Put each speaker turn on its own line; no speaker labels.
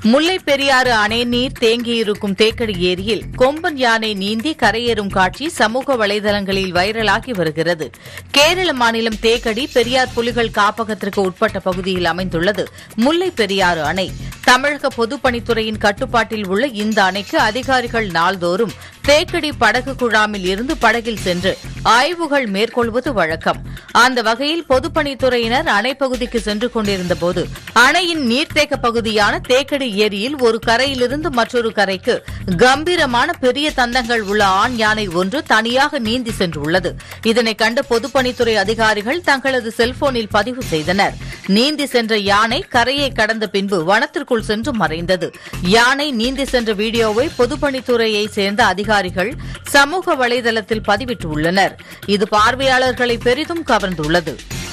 முல்லை பெரியாறு அணை நீர் தேங்கியிருக்கும் தேக்கடி ஏரியில் கொம்பன் யானை நீந்தி கரையேறும் காட்சி சமூக வலைதளங்களில் வைரலாகி வருகிறது கேரள மாநிலம் தேக்கடி பெரியார் புலிகள் காப்பகத்திற்கு உட்பட்ட பகுதியில் அமைந்துள்ளது முல்லை பெரியாறு அணை தமிழக பொதுப்பணித்துறையின் கட்டுப்பாட்டில் உள்ள இந்த அணைக்கு அதிகாரிகள் நாள்தோறும் தேக்கடி படகு குழாமில் இருந்து படகில் சென்று ஆய்வுகள் மேற்கொள்வது வழக்கம் அந்த வகையில் பொதுப்பணித்துறையினர் அணை பகுதிக்கு சென்று கொண்டிருந்தபோது அணையின் நீர்த்தேக்க பகுதியான தேக்கடி ஏரியில் ஒரு கரையிலிருந்து மற்றொரு கரைக்கு கம்பீரமான பெரிய தந்தங்கள் உள்ள ஆண் யானை ஒன்று தனியாக நீந்தி சென்றுள்ளது இதனை கண்ட பொதுப்பணித்துறை அதிகாரிகள் தங்களது செல்போனில் பதிவு செய்தனர் நீந்தி சென்ற யானை கரையை கடந்த பின்பு வனத்திற்குள் சென்று மறைந்தது யானை நீந்தி சென்ற வீடியோவை பொதுப்பணித்துறையை சேர்ந்த அதிகாரிகள் சமூக வலைதளத்தில் பதிவிட்டுள்ளனர் இது பார்வையாளர்களை பெரிதும் கவர்ந்துள்ளது